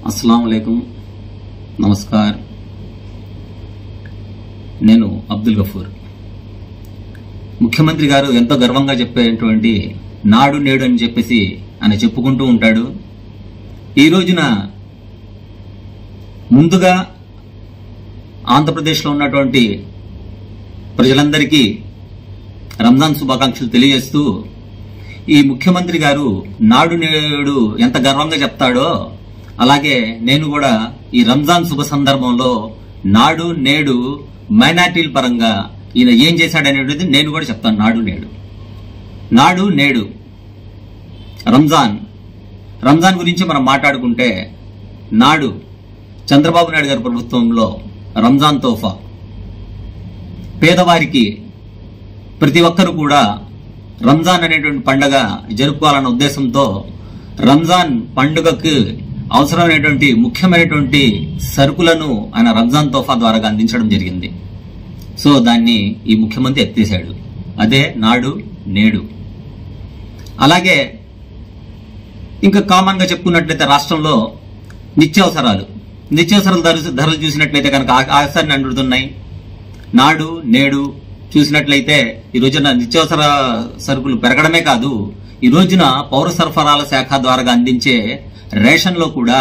అస్సలం వాలేకుం నమస్కార్ నేను అబ్దుల్ గఫూర్ ముఖ్యమంత్రి గారు ఎంతో గర్వంగా చెప్పేటువంటి నాడు నేడు అని చెప్పేసి ఆయన చెప్పుకుంటూ ఉంటాడు ఈ రోజున ముందుగా ఆంధ్రప్రదేశ్లో ఉన్నటువంటి ప్రజలందరికీ రంజాన్ శుభాకాంక్షలు తెలియజేస్తూ ఈ ముఖ్యమంత్రి గారు నాడు నేడు ఎంత గర్వంగా చెప్తాడో అలాగే నేను కూడా ఈ రంజాన్ శుభ సందర్భంలో నాడు నేడు మైనార్టీల పరంగా ఈయన ఏం చేశాడనేది నేను కూడా చెప్తాను నాడు నేడు నాడు నేడు రంజాన్ రంజాన్ గురించి మనం మాట్లాడుకుంటే నాడు చంద్రబాబు నాయుడు గారి ప్రభుత్వంలో రంజాన్ తోఫా పేదవారికి ప్రతి ఒక్కరు కూడా రంజాన్ అనేటువంటి పండగ జరుపుకోవాలన్న ఉద్దేశంతో రంజాన్ పండుగకు అవసరమైనటువంటి ముఖ్యమైనటువంటి సరుకులను ఆయన రంజాన్ తోఫా ద్వారా అందించడం జరిగింది సో దాన్ని ఈ ముఖ్యమంత్రి ఎత్తేసాడు అదే నాడు నేడు అలాగే ఇంకా కామన్ గా చెప్పుకున్నట్లయితే రాష్ట్రంలో నిత్యావసరాలు నిత్యావసరాల ధరలు ధరలు చూసినట్లయితే కనుక ఆకాశాన్ని అంటుతున్నాయి నాడు నేడు చూసినట్లయితే ఈ రోజున నిత్యావసర సరుకులు పెరగడమే కాదు ఈ రోజున పౌర సరఫరాల శాఖ ద్వారా అందించే రేషన్లో కూడా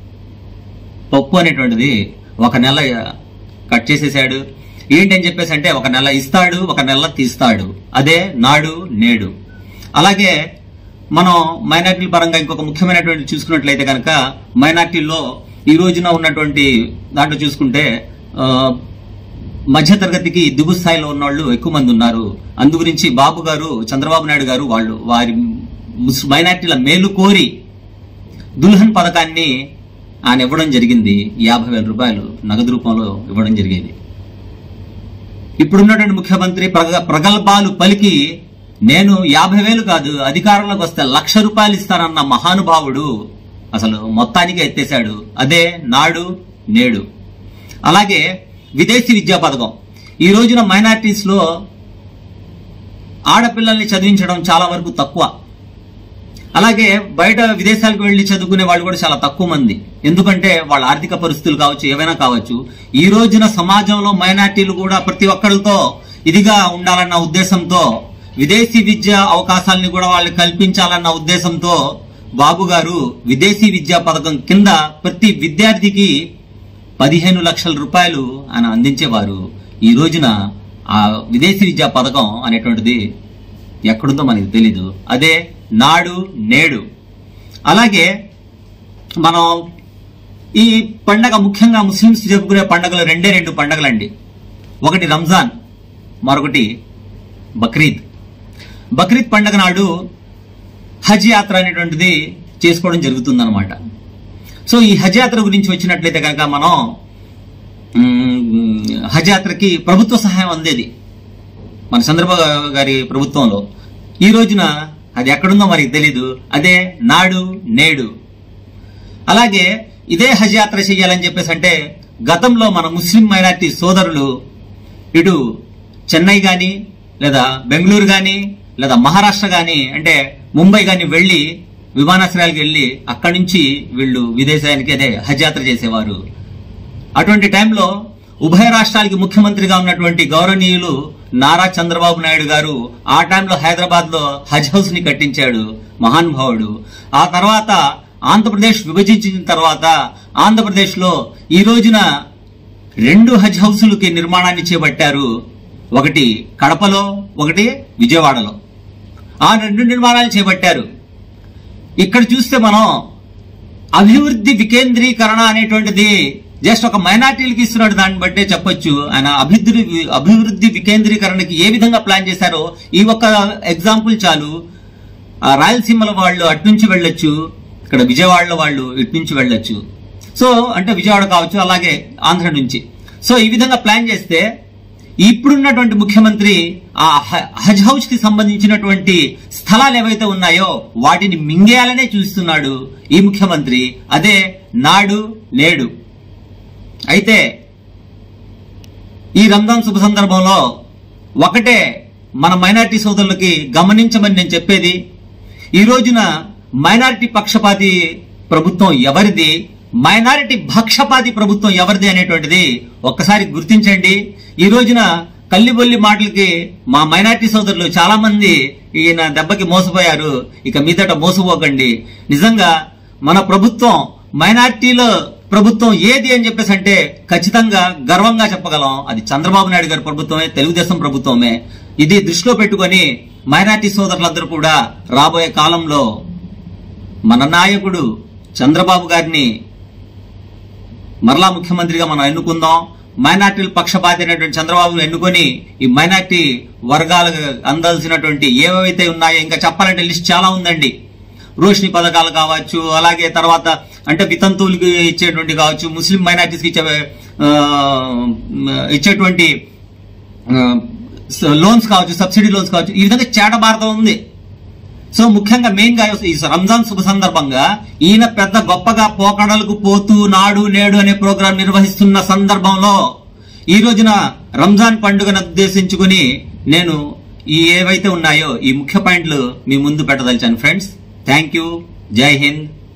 పప్పు అనేటువంటిది ఒక నెల కట్ చేసేసాడు ఏంటని చెప్పేసి అంటే ఒక నెల ఇస్తాడు ఒక నెల తీస్తాడు అదే నాడు నేడు అలాగే మనం మైనార్టీల పరంగా ఇంకొక ముఖ్యమైనటువంటి చూసుకున్నట్లయితే కనుక మైనార్టీల్లో ఈ రోజున ఉన్నటువంటి దాంట్లో చూసుకుంటే ఆ, మధ్య తరగతికి దిగు స్థాయిలో ఉన్న వాళ్ళు ఎక్కువ మంది ఉన్నారు అందు గురించి బాబు గారు చంద్రబాబు నాయుడు గారు వాళ్ళు వారి ముస్- మైనార్టీల మేలు కోరి దుల్హన్ పథకాన్ని ఆయన ఇవ్వడం జరిగింది యాభై వేల రూపాయలు నగదు రూపంలో ఇవ్వడం జరిగేది ఇప్పుడున్నటువంటి ముఖ్యమంత్రి ప్రగ ప్రగల్భాలు పలికి నేను యాభై వేలు కాదు అధికారంలోకి వస్తే లక్ష రూపాయలు ఇస్తానన్న మహానుభావుడు అసలు మొత్తానికి ఎత్తేశాడు అదే నాడు నేడు అలాగే విదేశీ విద్యా పథకం ఈ రోజున మైనార్టీస్ లో ఆడపిల్లల్ని చదివించడం చాలా వరకు తక్కువ అలాగే బయట విదేశాలకు వెళ్లి చదువుకునే వాళ్ళు కూడా చాలా తక్కువ మంది ఎందుకంటే వాళ్ళ ఆర్థిక పరిస్థితులు కావచ్చు ఏవైనా కావచ్చు ఈ రోజున సమాజంలో మైనార్టీలు కూడా ప్రతి ఒక్కరితో ఇదిగా ఉండాలన్న ఉద్దేశంతో విదేశీ విద్య అవకాశాలని కూడా వాళ్ళు కల్పించాలన్న ఉద్దేశంతో బాబు గారు విదేశీ విద్యా పథకం కింద ప్రతి విద్యార్థికి పదిహేను లక్షల రూపాయలు ఆయన అందించేవారు ఈ రోజున ఆ విదేశీ విద్యా పథకం అనేటువంటిది ఎక్కడుందో మనకి తెలీదు అదే నాడు నేడు అలాగే మనం ఈ పండగ ముఖ్యంగా ముస్లిమ్స్ జరుపుకునే పండుగలు రెండే రెండు పండుగలండి ఒకటి రంజాన్ మరొకటి బక్రీద్ బక్రీద్ పండగ నాడు హజ్ యాత్ర అనేటువంటిది చేసుకోవడం జరుగుతుందన్నమాట సో ఈ హజ్ యాత్ర గురించి వచ్చినట్లయితే కనుక మనం మ్, హజ్ యాత్రకి ప్రభుత్వ సహాయం అందేది మన చంద్రబాబు గారి ప్రభుత్వంలో ఈ రోజున అది ఎక్కడుందో మనకి తెలీదు అదే నాడు నేడు అలాగే ఇదే హజ్ యాత్ర చేయాలని చెప్పేసి అంటే గతంలో మన ముస్లిం మైనార్టీ సోదరులు ఇటు చెన్నై గాని లేదా బెంగళూరు గాని లేదా మహారాష్ట్ర గాని అంటే ముంబై గాని వెళ్లి విమానాశ్రయాలకు వెళ్లి అక్కడి నుంచి వీళ్ళు విదేశానికి అదే హజ్ యాత్ర చేసేవారు అటువంటి టైంలో ఉభయ రాష్ట్రాలకి ముఖ్యమంత్రిగా ఉన్నటువంటి గౌరవనీయులు నారా చంద్రబాబు నాయుడు గారు ఆ టైంలో హైదరాబాద్ లో హజ్ హౌస్ ని కట్టించాడు మహానుభావుడు ఆ తర్వాత ఆంధ్రప్రదేశ్ విభజించిన తర్వాత ఆంధ్రప్రదేశ్ లో ఈ రోజున రెండు హజ్ హౌసులకి నిర్మాణాన్ని చేపట్టారు ఒకటి కడపలో ఒకటి విజయవాడలో ఆ రెండు నిర్మాణాలు చేపట్టారు ఇక్కడ చూస్తే మనం అభివృద్ధి వికేంద్రీకరణ అనేటువంటిది జస్ట్ ఒక మైనార్టీలకు ఇస్తున్నాడు దాన్ని బట్టే చెప్పొచ్చు ఆయన అభివృద్ధి అభివృద్ధి వికేంద్రీకరణకి ఏ విధంగా ప్లాన్ చేశారో ఈ ఒక్క ఎగ్జాంపుల్ చాలు ఆ రాయలసీమల వాళ్ళు అటు నుంచి వెళ్ళొచ్చు ఇక్కడ విజయవాడలో వాళ్ళు ఇటు నుంచి వెళ్ళొచ్చు సో అంటే విజయవాడ కావచ్చు అలాగే ఆంధ్ర నుంచి సో ఈ విధంగా ప్లాన్ చేస్తే ఇప్పుడున్నటువంటి ముఖ్యమంత్రి ఆ హ- హజ్ హౌస్ కి సంబంధించినటువంటి స్థలాలు ఏవైతే ఉన్నాయో వాటిని మింగేయాలనే చూస్తున్నాడు ఈ ముఖ్యమంత్రి అదే నాడు నేడు అయితే ఈ రంజాన్ శుభ సందర్భంలో ఒకటే మన మైనారిటీ సోదరులకి గమనించమని నేను చెప్పేది ఈ రోజున మైనారిటీ పక్షపాతి ప్రభుత్వం ఎవరిది మైనారిటీ భక్షపాతి ప్రభుత్వం ఎవరిది అనేటువంటిది ఒక్కసారి గుర్తించండి ఈ రోజున కల్లిబొల్లి మాటలకి మా మైనారిటీ సోదరులు చాలా మంది ఈయన దెబ్బకి మోసపోయారు ఇక మీదట మోసపోకండి నిజంగా మన ప్రభుత్వం మైనారిటీలో ప్రభుత్వం ఏది అని చెప్పేసి అంటే ఖచ్చితంగా గర్వంగా చెప్పగలం అది చంద్రబాబు నాయుడు గారి ప్రభుత్వమే తెలుగుదేశం ప్రభుత్వమే ఇది దృష్టిలో పెట్టుకొని మైనారిటీ సోదరులందరూ కూడా రాబోయే కాలంలో మన నాయకుడు చంద్రబాబు గారిని మరలా ముఖ్యమంత్రిగా మనం ఎన్నుకుందాం మైనార్టీల పక్షపాతి అయినటువంటి చంద్రబాబు ఎన్నుకొని ఈ మైనార్టీ వర్గాలకు అందాల్సినటువంటి ఏవైతే ఉన్నాయో ఇంకా చెప్పాలంటే లిస్ట్ చాలా ఉందండి రోషిని పథకాలు కావచ్చు అలాగే తర్వాత అంటే వితంతువులకి ఇచ్చేటువంటి కావచ్చు ముస్లిం మైనార్టీస్కి ఇచ్చే ఆ, ఇచ్చేటువంటి లోన్స్ కావచ్చు సబ్సిడీ లోన్స్ కావచ్చు ఈ విధంగా చేట భారతం ఉంది సో ముఖ్యంగా మెయిన్ గా ఈ రంజాన్ శుభ సందర్భంగా ఈయన పెద్ద గొప్పగా పోకడలకు పోతూ నాడు నేడు అనే ప్రోగ్రాం నిర్వహిస్తున్న సందర్భంలో ఈ రోజున రంజాన్ పండుగను ఉద్దేశించుకుని నేను ఈ ఏవైతే ఉన్నాయో ఈ ముఖ్య పాయింట్లు మీ ముందు పెట్టదలిచాను ఫ్రెండ్స్ థ్యాంక్ యూ జై హింద్